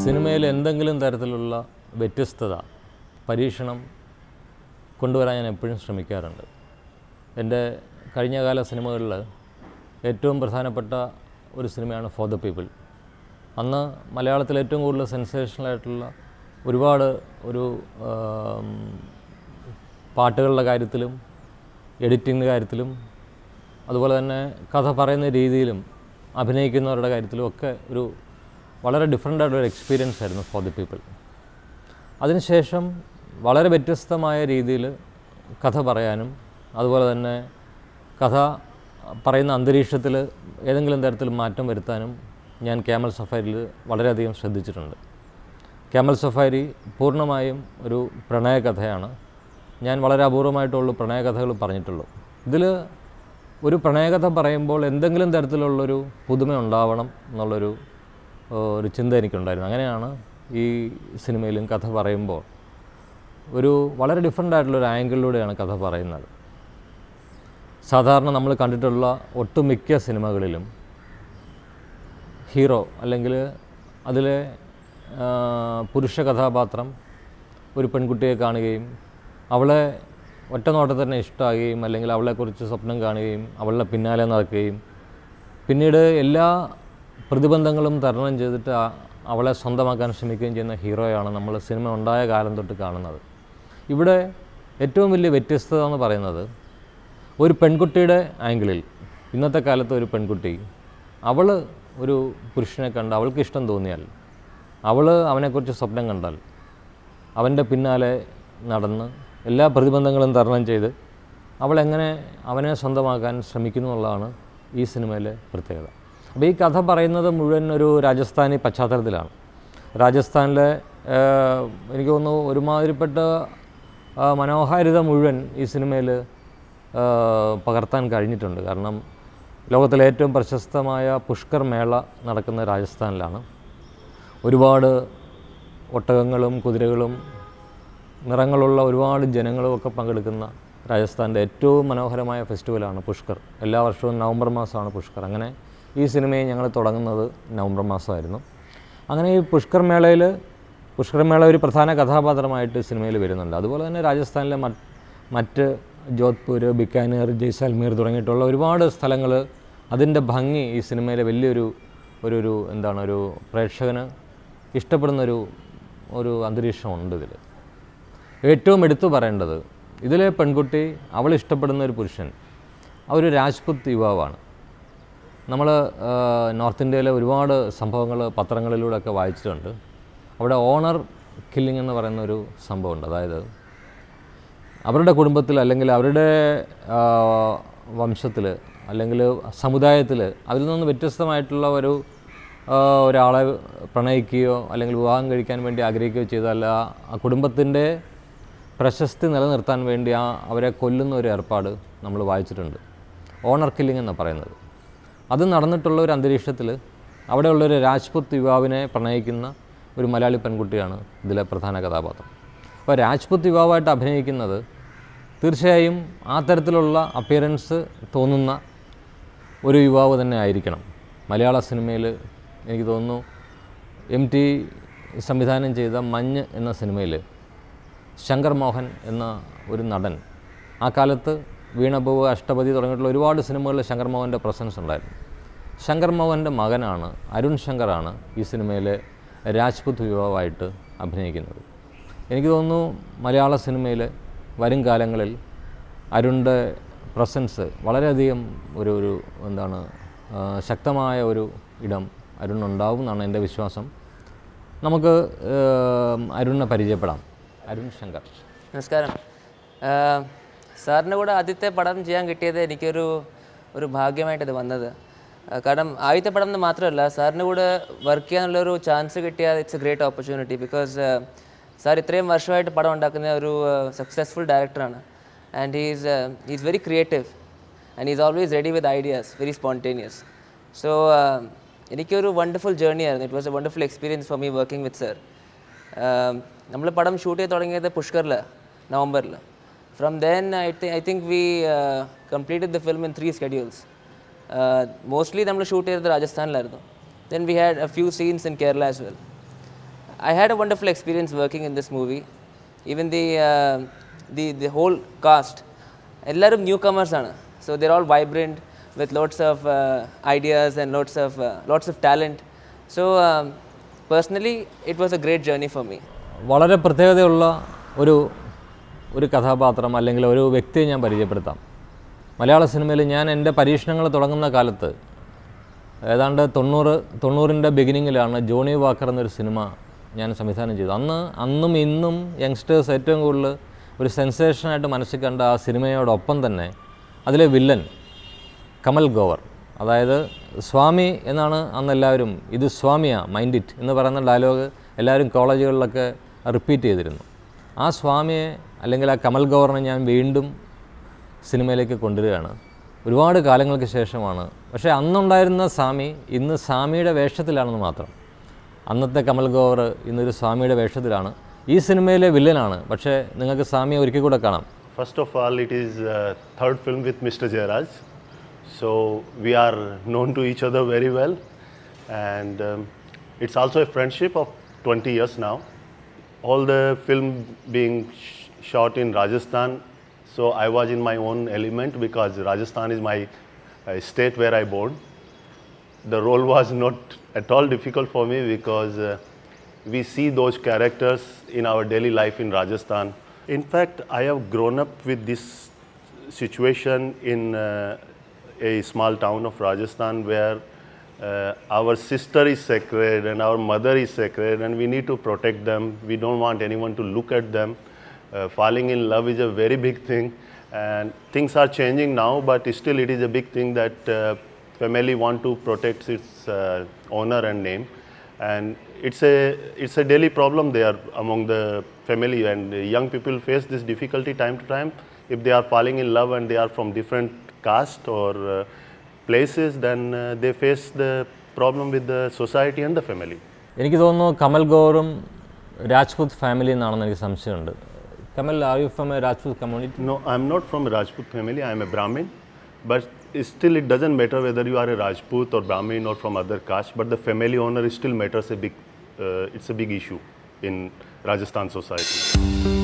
സിനിമയിൽ എന്തെങ്കിലും തരത്തിലുള്ള വ്യത്യസ്തത പരീക്ഷണം കൊണ്ടുവരാൻ ഞാൻ എപ്പോഴും ശ്രമിക്കാറുണ്ട് എൻ്റെ കഴിഞ്ഞകാല സിനിമകളിൽ ഏറ്റവും പ്രധാനപ്പെട്ട ഒരു സിനിമയാണ് ഫോർ ദ പീപ്പിൾ അന്ന് മലയാളത്തിൽ ഏറ്റവും കൂടുതൽ സെൻസേഷണലായിട്ടുള്ള ഒരുപാട് ഒരു ആം, പാട്ടുകളുടെ കാര്യത്തിലും എഡിറ്റിങ്ങിൻ്റെ കാര്യത്തിലും അതുപോലെ തന്നെ കഥ പറയുന്ന രീതിയിലും അഭിനയിക്കുന്നവരുടെ കാര്യത്തിലും ഒക്കെ ഒരു വളരെ ഡിഫറെൻ്റ് ആയിട്ടുള്ള എക്സ്പീരിയൻസ് ആയിരുന്നു ഫോർ ദി പീപ്പിൾ അതിനുശേഷം വളരെ വ്യത്യസ്തമായ രീതിയിൽ കഥ പറയാനും അതുപോലെ തന്നെ കഥ പറയുന്ന അന്തരീക്ഷത്തിൽ ഏതെങ്കിലും തരത്തിൽ മാറ്റം വരുത്താനും ഞാൻ ക്യാമൽ സഫാരിയിൽ വളരെയധികം ശ്രദ്ധിച്ചിട്ടുണ്ട് ക്യാമൽ സഫാരി പൂർണ്ണമായും ഒരു പ്രണയകഥയാണ് ഞാൻ വളരെ അപൂർവമായിട്ടുള്ള പ്രണയകഥകൾ പറഞ്ഞിട്ടുള്ളൂ ഇതിൽ ഒരു പ്രണയകഥ പറയുമ്പോൾ എന്തെങ്കിലും തരത്തിലുള്ളൊരു പുതുമ ഉണ്ടാവണം എന്നുള്ളൊരു ഏഹ്, ഒരു ചിന്ത എനിക്കുണ്ടായിരുന്നു അങ്ങനെയാണ് ഈ സിനിമയിലും കഥ പറയുമ്പോൾ ഒരു വളരെ ഡിഫറെൻ്റ് ആയിട്ടുള്ളൊരു ആംഗിളിലൂടെയാണ് കഥ പറയുന്നത് സാധാരണ നമ്മൾ കണ്ടിട്ടുള്ള ഒട്ടുമിക്ക സിനിമകളിലും ഹീറോ അല്ലെങ്കിൽ അതിലെ ആ, പുരുഷ കഥാപാത്രം ഒരു പെൺകുട്ടിയെ കാണുകയും അവളെ ഒറ്റ നോട്ടത്തിൽ തന്നെ ഇഷ്ടമാകുകയും അല്ലെങ്കിൽ അവളെക്കുറിച്ച് സ്വപ്നം കാണുകയും അവളുടെ പിന്നാലെ നടക്കുകയും പിന്നീട് എല്ലാ പ്രതിബന്ധങ്ങളും തരണം ചെയ്തിട്ട് ആ- അവളെ സ്വന്തമാക്കാൻ ശ്രമിക്കുകയും ചെയ്യുന്ന ഹീറോയാണ് നമ്മൾ സിനിമ ഉണ്ടായ കാലം തൊട്ട് കാണുന്നത് ഇവിടെ ഏറ്റവും വലിയ വ്യത്യസ്തത എന്ന് പറയുന്നത് ഒരു പെൺകുട്ടിയുടെ ആംഗിളിൽ ഇന്നത്തെ കാലത്ത് ഒരു പെൺകുട്ടി അവൾ ഒരു പുരുഷനെ കണ്ട് അവൾക്ക് ഇഷ്ടം തോന്നിയാൽ അവൾ അവനെക്കുറിച്ച് സ്വപ്നം കണ്ടാൽ അവൻ്റെ പിന്നാലെ നടന്ന് എല്ലാ പ്രതിബന്ധങ്ങളും തരണം ചെയ്ത് അവൾ എങ്ങനെ അവനെ സ്വന്തമാക്കാൻ ശ്രമിക്കുന്നു എന്നുള്ളതാണ് ഈ സിനിമയിലെ പ്രത്യേകത അപ്പോൾ ഈ കഥ പറയുന്നത് മുഴുവൻ ഒരു രാജസ്ഥാനി പശ്ചാത്തലത്തിലാണ് രാജസ്ഥാനിലെ ഏഹ്, എനിക്ക് തോന്നുന്നു ഒരുമാതിരിപ്പെട്ട ആ, മനോഹാരിത മുഴുവൻ ഈ സിനിമയിൽ പകർത്താൻ കഴിഞ്ഞിട്ടുണ്ട് കാരണം ലോകത്തിലെ ഏറ്റവും പ്രശസ്തമായ പുഷ്കർ മേള നടക്കുന്ന രാജസ്ഥാനിലാണ് ഒരുപാട് ഒട്ടകങ്ങളും കുതിരകളും നിറങ്ങളുള്ള ഒരുപാട് ജനങ്ങളും ഒക്കെ പങ്കെടുക്കുന്ന രാജസ്ഥാൻ്റെ ഏറ്റവും മനോഹരമായ ഫെസ്റ്റിവലാണ് പുഷ്കർ എല്ലാ വർഷവും നവംബർ മാസമാണ് പുഷ്കർ അങ്ങനെ ഈ സിനിമയെ ഞങ്ങൾ തുടങ്ങുന്നത് നവംബർ മാസമായിരുന്നു അങ്ങനെ ഈ പുഷ്കർ മേളയിൽ പുഷ്കർ മേള ഒരു പ്രധാന കഥാപാത്രമായിട്ട് സിനിമയിൽ വരുന്നുണ്ട് അതുപോലെ തന്നെ രാജസ്ഥാനിലെ മറ്റ് മറ്റ് ജോധ്പൂർ ബിക്കാനീർ ജയ്സാൽമീർ തുടങ്ങിയിട്ടുള്ള ഒരുപാട് സ്ഥലങ്ങൾ അതിൻ്റെ ഭംഗി ഈ സിനിമയിലെ വലിയൊരു ഒരു ഒരു എന്താണ് ഒരു പ്രേക്ഷകന് ഇഷ്ടപ്പെടുന്നൊരു ഒരു അന്തരീക്ഷമുണ്ട് ഇതിൽ ഏറ്റവും എടുത്തു പറയേണ്ടത് ഇതിലെ പെൺകുട്ടി അവൾ ഇഷ്ടപ്പെടുന്ന ഒരു പുരുഷൻ ആ ഒരു രാജ്പുത് യുവാവാണ് നമ്മൾ നോർത്ത് ഇന്ത്യയിലെ ഒരുപാട് സംഭവങ്ങൾ പത്രങ്ങളിലൂടെയൊക്കെ വായിച്ചിട്ടുണ്ട് അവിടെ ഓണർ കില്ലിംഗ് എന്ന് പറയുന്ന ഒരു സംഭവമുണ്ട് അതായത് അവരുടെ കുടുംബത്തിൽ അല്ലെങ്കിൽ അവരുടെ വംശത്തിൽ അല്ലെങ്കിൽ സമുദായത്തിൽ അതിൽ നിന്ന് വ്യത്യസ്തമായിട്ടുള്ള ഒരു ആ, ഒരാളെ പ്രണയിക്കുകയോ അല്ലെങ്കിൽ വിവാഹം കഴിക്കാൻ വേണ്ടി ആഗ്രഹിക്കുകയോ ചെയ്താൽ ആ ആ കുടുംബത്തിൻ്റെ പ്രശസ്തി നിലനിർത്താൻ വേണ്ടി ആ അവരെ കൊല്ലുന്ന ഒരു ഏർപ്പാട് നമ്മൾ വായിച്ചിട്ടുണ്ട് ഓണർ കില്ലിംഗ് എന്ന് പറയുന്നത് അത് നടന്നിട്ടുള്ള ഒരു അന്തരീക്ഷത്തിൽ അവിടെയുള്ളൊരു രാജ്പുത് യുവാവിനെ പ്രണയിക്കുന്ന ഒരു മലയാളി പെൺകുട്ടിയാണ് ഇതിലെ പ്രധാന കഥാപാത്രം അപ്പോൾ രാജ്പുത് യുവാവായിട്ട് അഭിനയിക്കുന്നത് തീർച്ചയായും ആ തരത്തിലുള്ള അപ്പിയറൻസ് തോന്നുന്ന ഒരു യുവാവ് തന്നെ ആയിരിക്കണം മലയാള സിനിമയിൽ എനിക്ക് തോന്നുന്നു എം ടി സംവിധാനം ചെയ്ത മഞ്ഞ് എന്ന സിനിമയിൽ ശങ്കർ മോഹൻ എന്ന ഒരു നടൻ ആ കാലത്ത് വീണപൂവ് അഷ്ടപതി തുടങ്ങിയിട്ടുള്ള ഒരുപാട് സിനിമകളിൽ ശങ്കർ മോഹൻ്റെ പ്രസൻസ് ഉണ്ടായിരുന്നു ശങ്കർ മോഹൻ്റെ മകനാണ് അരുൺ ശങ്കറാണ് ഈ സിനിമയിലെ രാജ്പുത് യുവാവായിട്ട് അഭിനയിക്കുന്നത് എനിക്ക് തോന്നുന്നു മലയാള സിനിമയിൽ വരും കാലങ്ങളിൽ അരുണിൻ്റെ പ്രസൻസ് വളരെയധികം ഒരു ഒരു എന്താണ് ആ, ശക്തമായ ഒരു ഇടം അരുണുണ്ടാവും എന്നാണ് എൻ്റെ വിശ്വാസം നമുക്ക് ഏം, അരുണിനെ പരിചയപ്പെടാം അരുൺ ശങ്കർ നമസ്കാരം ആഹ് സാറിൻ്റെ കൂടെ ആദ്യത്തെ പടം ചെയ്യാൻ കിട്ടിയത് എനിക്കൊരു ഒരു ഭാഗ്യമായിട്ടത് വന്നത് ആഹ് കാരണം ആദ്യത്തെ പടം എന്ന് മാത്രമല്ല സാറിൻ്റെ കൂടെ വർക്ക് ചെയ്യാനുള്ളൊരു ചാൻസ് കിട്ടിയാൽ it's a great opportunity because sir ഇത്രയും വർഷമായിട്ട് പടം ഉണ്ടാക്കുന്ന ഒരു സക്സസ്ഫുൾ ഡയറക്ടറാണ് and he's is very creative and is always ready with ideas very spontaneous so എനിക്കൊരു വണ്ടർഫുൾ ജേർണി ആയിരുന്നു it was a wonderful experience for me working with sir നമ്മൾ പടം ഷൂട്ട് ചെയ്ത് തുടങ്ങിയത് പുഷ്കറിൽ നവംബറിൽ from then I I think we completed the film in three schedules mostly നമ്മൾ shoot ചെയ്തത് രാജസ്ഥാനിലായിരുന്നു then we had a few scenes in Kerala as well I had a wonderful experience working in this movie. Even the uh, the the whole cast, എല്ലാവരും newcomers ആണ് so they're all vibrant with lots of ideas and lots of lots of talent so personally it was a great journey for me വളരെ പ്രത്യേകതയുള്ള ഒരു ഒരു കഥാപാത്രം അല്ലെങ്കിൽ ഒരു വ്യക്തിയെ ഞാൻ പരിചയപ്പെടുത്താം മലയാള സിനിമയിൽ ഞാൻ എൻ്റെ പരീക്ഷണങ്ങൾ തുടങ്ങുന്ന കാലത്ത് ഏതാണ്ട് തൊണ്ണൂറ് തൊണ്ണൂറിൻ്റെ ബിഗിനിങ്ങിലാണ് ജോണി വാക്കർ എന്നൊരു സിനിമ ഞാൻ സംവിധാനം ചെയ്തു അന്ന് അന്നും ഇന്നും യങ്സ്റ്റേഴ്സ് ഏറ്റവും കൂടുതൽ ഒരു സെൻസേഷനായിട്ട് മനസ്സിൽ കണ്ട ആ സിനിമയോടൊപ്പം തന്നെ അതിലെ വില്ലൻ കമൽ ഗോവർ അതായത് സ്വാമി എന്നാണ് അന്ന് എല്ലാവരും ഇത് സ്വാമിയാ മൈൻഡ് ഇറ്റ് എന്ന് പറയുന്ന ഡയലോഗ് എല്ലാവരും കോളേജുകളിലൊക്കെ റിപ്പീറ്റ് ചെയ്തിരുന്നു ആ സ്വാമിയെ അല്ലെങ്കിൽ ആ കമൽ ഗോവറിനെ ഞാൻ വീണ്ടും സിനിമയിലേക്ക് കൊണ്ടുവരികയാണ് ഒരുപാട് കാലങ്ങൾക്ക് ശേഷമാണ് പക്ഷേ അന്നുണ്ടായിരുന്ന സ്വാമി ഇന്ന് സ്വാമിയുടെ വേഷത്തിലാണെന്ന് മാത്രം അന്നത്തെ കമൽ ഗോവർ ഇന്നൊരു സ്വാമിയുടെ വേഷത്തിലാണ് ഈ സിനിമയിലെ വില്ലനാണ് പക്ഷേ നിങ്ങൾക്ക് സ്വാമിയെ ഒരിക്കൽ കൂടെ കാണാം First of all, it is uh, third film with Mr. Jairaj. So we are known to each other very well, and um, it's also a friendship of 20 years now. All the film being sh- shot in Rajasthan, so I was in my own element because Rajasthan is my uh, state where I born. The role was not at all difficult for me because uh, we see those characters in our daily life in Rajasthan. In fact, I have grown up with this situation in uh, a small town of Rajasthan where uh, our sister is sacred and our mother is sacred and we need to protect them. We don't want anyone to look at them. Uh, falling in love is a very big thing and things are changing now but still it is a big thing that uh, family want to protect its uh, honor and name and it's a it's a daily problem there among the family and young people face this difficulty time to time if they are falling in love and they are from different caste or uh, places then uh, they face the problem with the society and the family എനിക്ക് തോന്നുന്നു Kamal ഗോറും Rajput family എന്നാണെന്ന് എനിക്ക് സംശയമുണ്ട് Kamal are you from a Rajput community no i'm not from a rajput family i'm a brahmin but still it doesn't matter whether you are a rajput or brahmin or from other caste but the family honor still matters a big uh, it's a big issue in rajasthan society